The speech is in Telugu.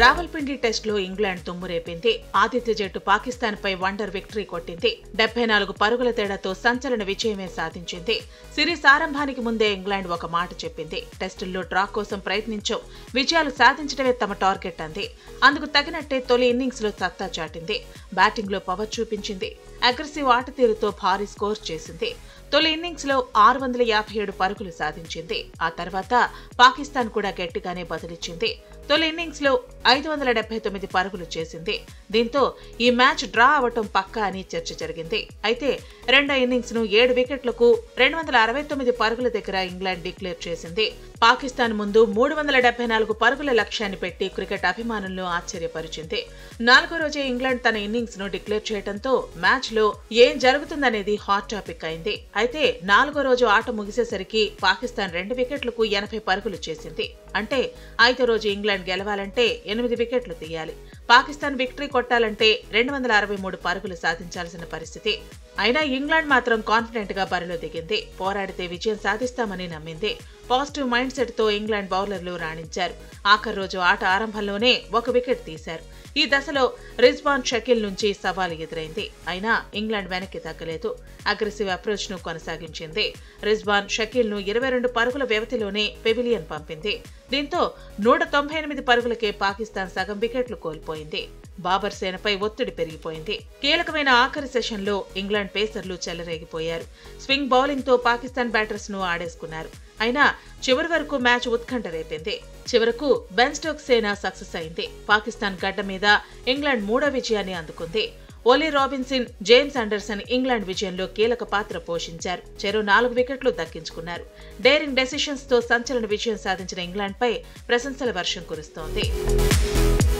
రావల్పిండి టెస్ట్ లో ఇంగ్లాండ్ తుమ్మురేపింది ఆతిథ్య జట్టు పాకిస్తాన్ పై వండర్ విక్టరీ కొట్టింది డెబ్బై నాలుగు పరుగుల తేడాతో సంచలన విజయమే సాధించింది సిరీస్ ఆరంభానికి ముందే ఇంగ్లాండ్ ఒక మాట చెప్పింది టెస్టుల్లో డ్రా కోసం ప్రయత్నించాం విజయాలు సాధించడమే తమ టార్గెట్ అంది అందుకు తగినట్టే తొలి ఇన్నింగ్స్ లో సత్తా చాటింది బ్యాటింగ్ లో పవర్ చూపించింది అగ్రెసివ్ ఆట తీరుతో భారీ స్కోర్ చేసింది తొలి ఇన్నింగ్స్ లో ఆరు వందల యాభై ఏడు పరుగులు సాధించింది ఆ తర్వాత పాకిస్తాన్ కూడా గట్టిగానే బదిలిచ్చింది తొలి ఇన్నింగ్స్ లో ఐదు వందల డెబ్బై తొమ్మిది పరుగులు చేసింది దీంతో ఈ మ్యాచ్ డ్రా అవటం పక్కా అని చర్చ జరిగింది అయితే రెండో ఇన్నింగ్స్ ను ఏడు వికెట్లకు రెండు వందల అరవై తొమ్మిది పరుగుల దగ్గర ఇంగ్లాండ్ డిక్లేర్ చేసింది పాకిస్తాన్ ముందు మూడు వందల డెబ్బై నాలుగు పరుగుల లక్ష్యాన్ని పెట్టి క్రికెట్ అభిమానులను ఆశ్చర్యపరిచింది నాలుగో రోజే ఇంగ్లాండ్ తన ఇన్నింగ్స్ ను డిక్లేర్ చేయడంతో మ్యాచ్ లో ఏం జరుగుతుందనేది హాట్ టాపిక్ అయింది అయితే నాలుగో రోజు ఆట ముగిసేసరికి పాకిస్తాన్ రెండు వికెట్లకు ఎనభై పరుగులు చేసింది అంటే ఐదో రోజు ఇంగ్లాండ్ గెలవాలంటే ఎనిమిది వికెట్లు తీయాలి పాకిస్తాన్ విక్టరీ కొట్టాలంటే రెండు వందల అరవై మూడు పరుగులు సాధించాల్సిన పరిస్థితి అయినా ఇంగ్లాండ్ మాత్రం కాన్ఫిడెంట్ గా బరిలో దిగింది పోరాడితే విజయం సాధిస్తామని నమ్మింది పాజిటివ్ మైండ్ సెట్ తో ఇంగ్లాండ్ బౌలర్లు రాణించారు ఆఖరి రోజు ఆట ఆరంభంలోనే ఒక వికెట్ తీశారు ఈ దశలో రిజ్వాన్ షకీల్ నుంచి సవాలు ఎదురైంది అయినా ఇంగ్లాండ్ వెనక్కి తగ్గలేదు అగ్రెసివ్ అప్రోచ్ ను కొనసాగించింది రిజ్వాన్ షకీల్ ను ఇరవై రెండు పరుగుల వ్యవధిలోనే పెవిలియన్ పంపింది దీంతో నూట తొంభై ఎనిమిది పరుగులకే పాకిస్తాన్ సగం వికెట్లు కోల్పోయింది బాబర్ సేనపై ఒత్తిడి పెరిగిపోయింది కీలకమైన ఆఖరి సెషన్లో ఇంగ్లాండ్ పేసర్లు చెలరేగిపోయారు స్వింగ్ బౌలింగ్ తో పాకిస్తాన్ బ్యాటర్స్ ను ఆడేసుకున్నారు అయినా చివరి వరకు మ్యాచ్ ఉత్కంఠ రేపింది చివరకు బెన్ స్టోక్ సేన సక్సెస్ అయింది పాకిస్తాన్ గడ్డ మీద ఇంగ్లాండ్ మూడో విజయాన్ని అందుకుంది Ollie Robinson James Anderson England విజయంలో కీలక పాత్ర పోషించారు చెరో నాలుగు వికెట్లు దక్కించుకున్నారు డేరింగ్ డెసిషన్స్ తో సంచలన విజయం సాధించిన ఇంగ్లాండ్పై ప్రశంసల వర్షం కురుస్తోంది